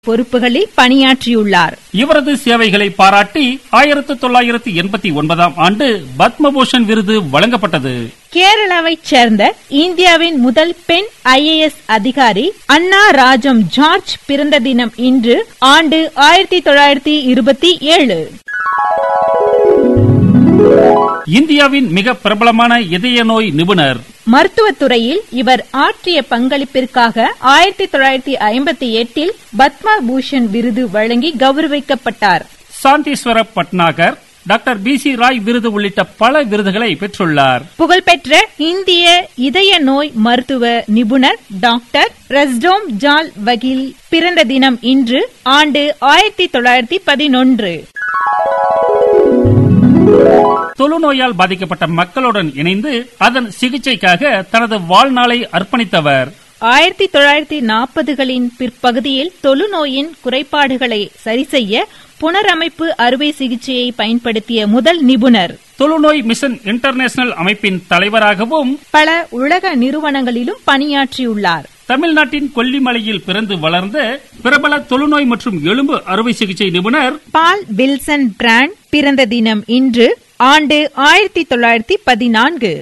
பொறுப்புகளில் பணியாற்றியுள்ளார் இவரது சேவைகளை பாராட்டி ஆயிரத்து தொள்ளாயிரத்து எண்பத்தி ஒன்பதாம் ஆண்டு பத்மபூஷன் விருது வழங்கப்பட்டது கேரளாவைச் சேர்ந்த இந்தியாவின் முதல் பெண் ஐஏஎஸ் அதிகாரி அண்ணா ராஜம் ஜார்ஜ் பிறந்த தினம் இன்று ஆண்டு ஆயிரத்தி தொள்ளாயிரத்தி இருபத்தி ஏழு இந்தியாவின் மிக பிரபலமான இதய நோய் நிபுணர் மருத்துவத்துறையில் இவர் ஆற்றிய பங்களிப்பிற்காக ஆயிரத்தி தொள்ளாயிரத்தி ஐம்பத்தி எட்டில் பத்ம பூஷன் விருது வழங்கி கௌரவிக்கப்பட்டார் சாந்தீஸ்வர Bhatnagar doctor B C Roy விருது உள்ளிட்ட பல விருதுகளை பெற்றுள்ளார் புகழ்பெற்ற இந்திய இதய நோய் மருத்துவ நிபுணர் டாக்டர் ரஸ்டோம் ஜால் வகில் பிறந்த தினம் இன்று ஆண்டு ஆயிரத்தி தொள்ளாயிரத்தி பதினொன்று தொழுநோயால் பாதிக்கப்பட்ட மக்களுடன் இணைந்து அதன் சிகிச்சைக்காக தனது வாழ்நாளை அர்ப்பணித்தவர் ஆயிரத்தி தொள்ளாயிரத்தி நாற்பதுகளின் பிற்பகுதியில் தொழுநோயின் குறைபாடுகளை சரிசெய்ய புனரமைப்பு அறுவை சிகிச்சையை பயன்படுத்திய முதல் நிபுணர் தொழுநோய் மிஷன் இன்டர்நேஷனல் அமைப்பின் தலைவராகவும் பல உலக நிறுவனங்களிலும் பணியாற்றியுள்ளார் தமிழ்நாட்டின் கொல்லிமலையில் பிறந்து வளர்ந்த பிரபல தொழுநோய் மற்றும் எலும்பு அறுவை சிகிச்சை நிபுணர் பால் வில்சன் பிராண்ட் பிறந்த தினம் இன்று ஆண்டு ஆயிரத்தி தொள்ளாயிரத்தி பதினான்கு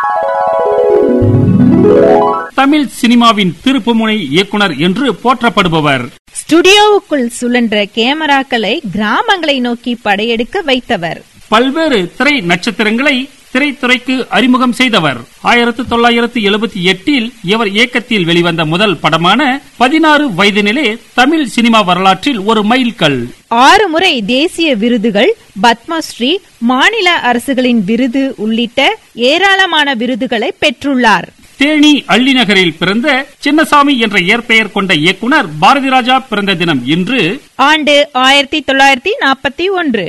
தமிழ் சினிமாவின் திருப்புமுனை இயக்குனர் என்று போற்றப்படுபவர் ஸ்டுடியோவுக்குள் சுழன்ற கேமராக்களை கிராமங்களை நோக்கி படையெடுக்க வைத்தவர் பல்வேறு திரை நட்சத்திரங்களை திரைத்துறைக்கு அறிமுகம் செய்தவர் ஆயிரத்து தொள்ளாயிரத்து எழுபத்தி எட்டில் இவர் இயக்கத்தில் வெளிவந்த முதல் படமான பதினாறு வயதினிலே தமிழ் சினிமா வரலாற்றில் ஒரு மைல்கல் ஆறு முறை தேசிய விருதுகள் பத்மஸ்ரீ மாநில அரசுகளின் விருது உள்ளிட்ட ஏராளமான விருதுகளை பெற்றுள்ளார் தேனி அள்ளிநகரில் பிறந்த சின்னசாமி என்ற இயற்பெயர் கொண்ட இயக்குனர் பாரதி ராஜா பிறந்த தினம் இன்று ஆண்டு ஆயிரத்தி தொள்ளாயிரத்தி நாற்பத்தி ஒன்று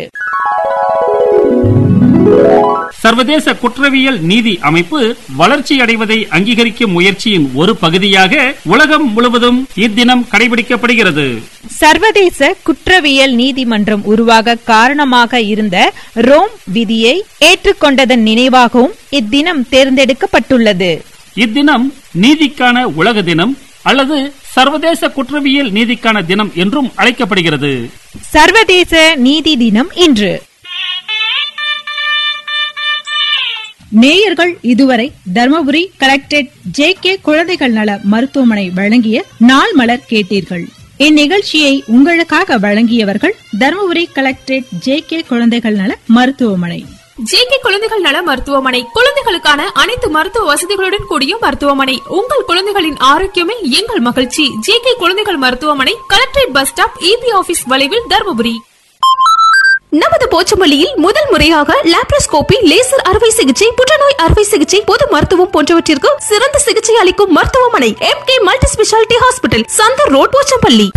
சர்வதேச குற்றவியல் நீதி அமைப்பு வளர்ச்சி அடைவதை அங்கீகரிக்கும் முயற்சியின் ஒரு பகுதியாக உலகம் முழுவதும் இத்தினம் கடைபிடிக்கப்படுகிறது சர்வதேச குற்றவியல் நீதிமன்றம் உருவாக காரணமாக இருந்த ரோம் விதியை ஏற்றுக்கொண்டதன் நினைவாகவும் இத்தினம் தேர்ந்தெடுக்கப்பட்டுள்ளது இத்தினம் நீதிக்கான உலக தினம் அல்லது சர்வதேச குற்றவியல் நீதிக்கான தினம் என்றும் அழைக்கப்படுகிறது சர்வதேச நீதி தினம் இன்று நேயர்கள் இதுவரை தர்மபுரி கலெக்டரேட் ஜே கே குழந்தைகள் நல மருத்துவமனை வழங்கிய நாள் மலர் கேட்டீர்கள் இந்நிகழ்ச்சியை உங்களுக்காக வழங்கியவர்கள் தர்மபுரி கலெக்டரேட் ஜே கே குழந்தைகள் நல மருத்துவமனை ஜேகே குழந்தைகள் நல மருத்துவமனை குழந்தைகளுக்கான அனைத்து மருத்துவ வசதிகளுடன் கூடிய மருத்துவமனை உங்கள் குழந்தைகளின் ஆரோக்கியமே எங்கள் மகிழ்ச்சி ஜேகே குழந்தைகள் மருத்துவமனை collectorate bus stop EB office வளைவில் தருமபுரி நமது போச்சமல்லியில் முதல் முறையாக லாப்ரோஸ்கோபி லேசர் அறுவை சிகிச்சை புற்றுநோய் அறுவை சிகிச்சை பொது மருத்துவம் போன்றவற்றிற்கு சிறந்த சிகிச்சை அளிக்கும் மருத்துவமனை M K multi speciality hospital சந்தர் ரோட் போச்சம்பள்ளி